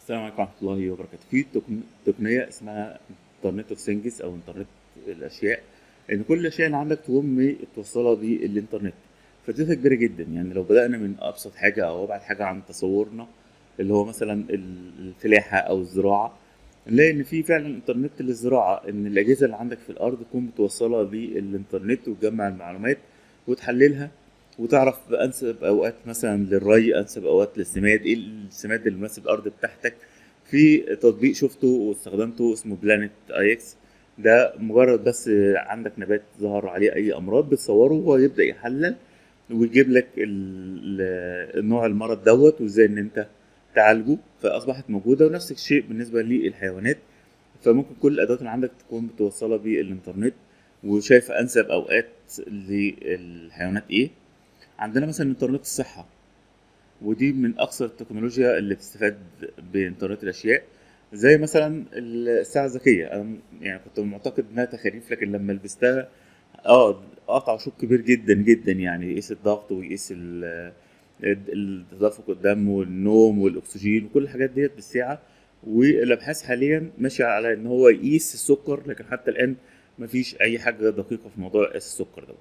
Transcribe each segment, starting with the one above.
السلام عليكم ورحمة الله وبركاته في تقن- تقنية اسمها انترنت اوف ثينجز او انترنت الاشياء ان كل الاشياء اللي عندك تقوم توصلها بالانترنت فدي كبيرة جدا يعني لو بدأنا من ابسط حاجة او ابعد حاجة عن تصورنا اللي هو مثلا ال- الفلاحة او الزراعة نلاقي ان في فعلا انترنت للزراعة ان الاجهزة اللي عندك في الارض تكون متوصلة بالانترنت وتجمع المعلومات وتحللها وتعرف انسب اوقات مثلا للري انسب اوقات للسماد ايه السماد اللي مناسب الارض بتاعتك في تطبيق شفته واستخدمته اسمه بلانت اي اكس ده مجرد بس عندك نبات ظهر عليه اي امراض بتصوره وهو يبدا يحلل ويجيب لك ال- النوع المرض دوت وازاي ان انت تعالجه فاصبحت موجوده ونفس الشيء بالنسبه للحيوانات فممكن كل الادوات اللي عندك تكون متوصله بالانترنت وشايف انسب اوقات للحيوانات ايه عندنا مثلا انترنت الصحه ودي من اكثر التكنولوجيا اللي بتستفاد بانترنت الاشياء زي مثلا الساعه الذكيه انا يعني كنت معتقد انها تخاريف لكن لما لبستها اه قطع شوط كبير جدا جدا يعني يقيس الضغط ويقيس ال- ال- تدفق الدم والنوم والاكسجين وكل الحاجات ديت بالساعه والابحاث حاليا ماشيه على ان هو يقيس السكر لكن حتى الان مفيش اي حاجه دقيقه في موضوع قياس السكر دوت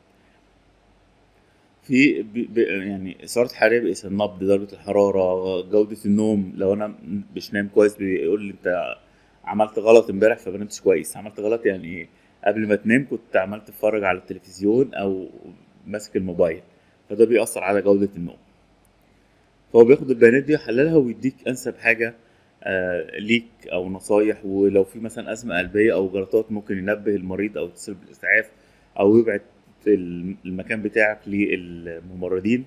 في ب... ب... يعني سعرات حراريه بقيس النبض درجه الحراره جوده النوم لو انا مش نايم كويس بيقول لي انت عملت غلط امبارح فما نمتش كويس عملت غلط يعني ايه قبل ما تنام كنت عمال تتفرج على التلفزيون او ماسك الموبايل فده بيأثر على جودة النوم فهو بياخد البيانات دي يحللها ويديك انسب حاجة آه ليك او نصايح ولو في مثلا ازمة قلبية او جلطات ممكن ينبه المريض او يتصل بالاسعاف او يبعت المكان بتاعك للممرضين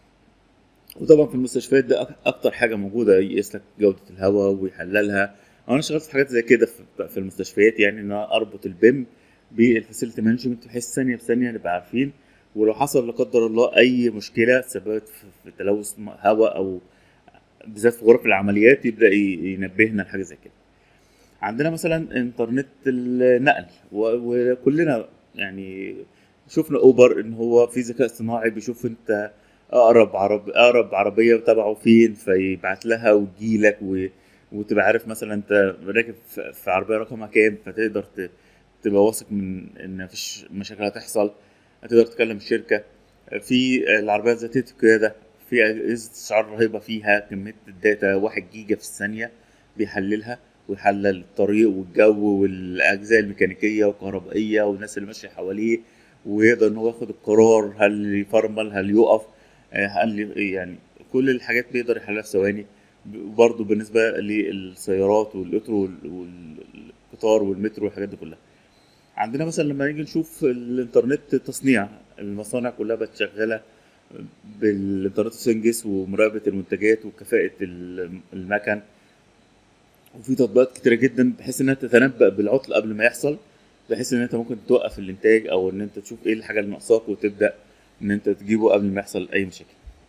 وطبعا في المستشفيات ده أك- اكتر حاجه موجوده يقيس لك جوده الهواء ويحللها انا اشتغلت في حاجات زي كده في- في المستشفيات يعني ان انا اربط البيم بالفاسيلتي مانجمنت بحيث ثانيه بثانيه نبقى عارفين ولو حصل لا قدر الله اي مشكله سببت في في تلوث م- هواء او بالذات في غرف العمليات يبدا ي- ينبهنا لحاجه زي كده عندنا مثلا انترنت النقل و- وكلنا يعني شفنا اوبر ان هو في ذكاء اصطناعي بيشوف انت اقرب عرب اقرب عربيه تبعه فين فيبعت لها وتجيلك و... وتبقى عارف مثلا انت راكب في في عربيه رقمها كام فتقدر ت... تبقى واثق من ان مفيش مشاكل هتحصل هتقدر تكلم الشركه في العربيه ذاتيه القياده في اجهزه استشعار رهيبه فيها كميه الداتا واحد جيجا في الثانيه بيحللها ويحلل الطريق والجو والاجزاء الميكانيكيه والكهربائيه والناس اللي ماشيه حواليه ويقدر ان هو ياخد القرار هل يفرمل هل يقف آه، هل ي- يعني كل الحاجات بيقدر يحلها في ثواني برضه بالنسبه للسيارات والقطر وال- والقطار والمترو والحاجات دي كلها عندنا مثلا لما نيجي نشوف الانترنت تصنيع المصانع كلها بقت شغاله بالانترنت سنجس ومراقبه المنتجات وكفاءه ال- المكن وفي تطبيقات كتيره جدا بحيث انها تتنبأ بالعطل قبل ما يحصل بحيث ان انت ممكن توقف الانتاج او ان انت تشوف ايه الحاجه اللي ناقصاك وتبدا ان انت تجيبه قبل ما يحصل اي مشاكل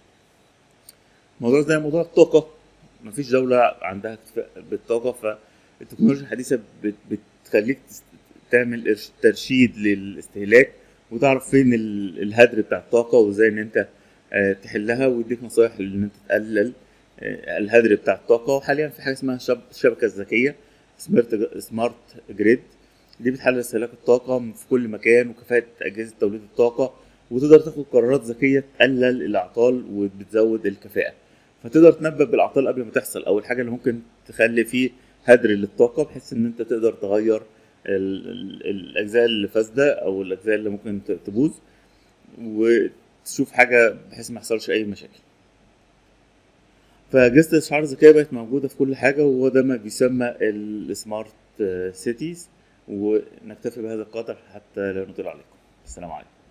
موضوع زي موضوع الطاقه مفيش دوله عندها اكتفاء بالطاقه فالتكنولوجيا الحديثه بت- بتخليك تس- تعمل إرش- ترشيد للاستهلاك وتعرف فين ال- الهدر بتاع الطاقه وازاي ان انت آه، تحلها ويديك نصايح ان انت تقلل آه، الهدر بتاع الطاقه وحاليا في حاجه اسمها شب- الشبكه الذكيه سمارت سمارت جريد دي بتحلل استهلاك الطاقة في كل مكان وكفاءة أجهزة توليد الطاقة وتقدر تاخد قرارات ذكية تقلل الأعطال وبتزود الكفاءة فتقدر تنبه بالأعطال قبل ما تحصل أو الحاجة اللي ممكن تخلي فيه هدر للطاقة بحيث إن أنت تقدر تغير ال- ال- الأجزاء اللي فاسدة أو الأجزاء اللي ممكن ت- تبوظ وتشوف حاجة بحيث ما يحصلش أي مشاكل فأجهزة الإشعار الذكية بقت موجودة في كل حاجة وهو ده ما بيسمى السمارت سيتيز ونكتفي بهذا القدر حتى لا نطيل عليكم السلام عليكم